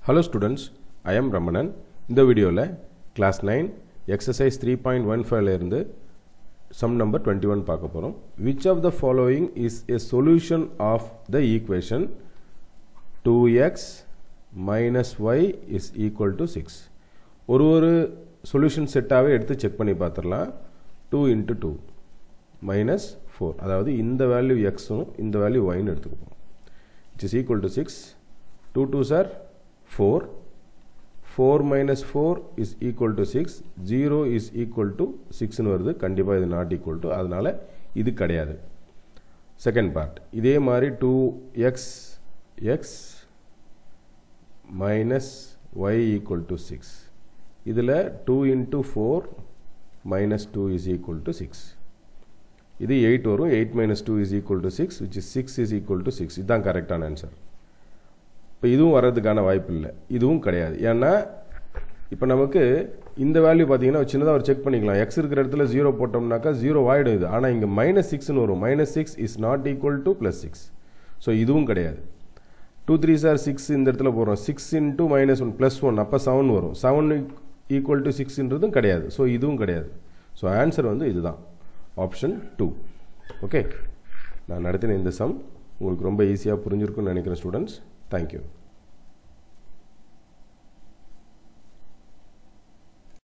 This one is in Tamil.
hello students I am Ramanan இந்த வீடியோவில் class nine exercise three point one ஃபைவ்லேருந்து சம் நம்பர் டுவெண்ட்டி ஒன் பார்க்க போகிறோம் which of the following is a solution of the equation two x minus y is equal to six ஒரு ஒரு சொல்யூஷன் செட்டாகவே எடுத்து செக் பண்ணி பார்த்துடலாம் two into two minus four அதாவது இந்த வேல்யூ எக்ஸும் இந்த வேல்யூ ஒய்னு எடுத்துக்குவோம் it is equal to six two two sir four four minus four is equal to six zero is equal to சிக்ஸ்னு வருது கண்டிப்பாக இது நாட் ஈக்குவல் டு அதனால் இது கிடையாது செகண்ட் பார்ட் இதே மாதிரி two x x minus y equal to six இதில் two into four minus two is equal to six இது எயிட் வரும் eight minus two is equal to six which is six is equal to six இதுதான் கரெக்டான ஆன்சர் இப்போ இதுவும் வர்றதுக்கான வாய்ப்பு இல்லை இதுவும் கிடையாது ஏன்னா இப்போ நமக்கு இந்த வேல்யூ பார்த்தீங்கன்னா சின்னதாக ஒரு செக் பண்ணிக்கலாம் எக்ஸ் இருக்கிற இடத்துல ஜீரோ போட்டோம்னாக்கா ஜீரோ ஆகிடும் இது ஆனால் இங்கே மைனஸ் சிக்ஸ்னு வரும் minus six is not equal to plus six so இதுவும் கிடையாது டூ த்ரீ சார் சிக்ஸ் இந்த இடத்துல போகிறோம் six into minus one plus one அப்போ செவன் வரும் செவன் ஈக்குவல் டு சிக்ஸ்ன்றதும் கிடையாது ஸோ இதுவும் கிடையாது ஸோ ஆன்சர் வந்து இதுதான் ஆப்ஷன் டூ ஓகே நான் நடத்தின இந்த சம் உங்களுக்கு ரொம்ப ஈஸியாக புரிஞ்சிருக்குன்னு நினைக்கிறேன் ஸ்டூடெண்ட்ஸ் தேங்க்யூ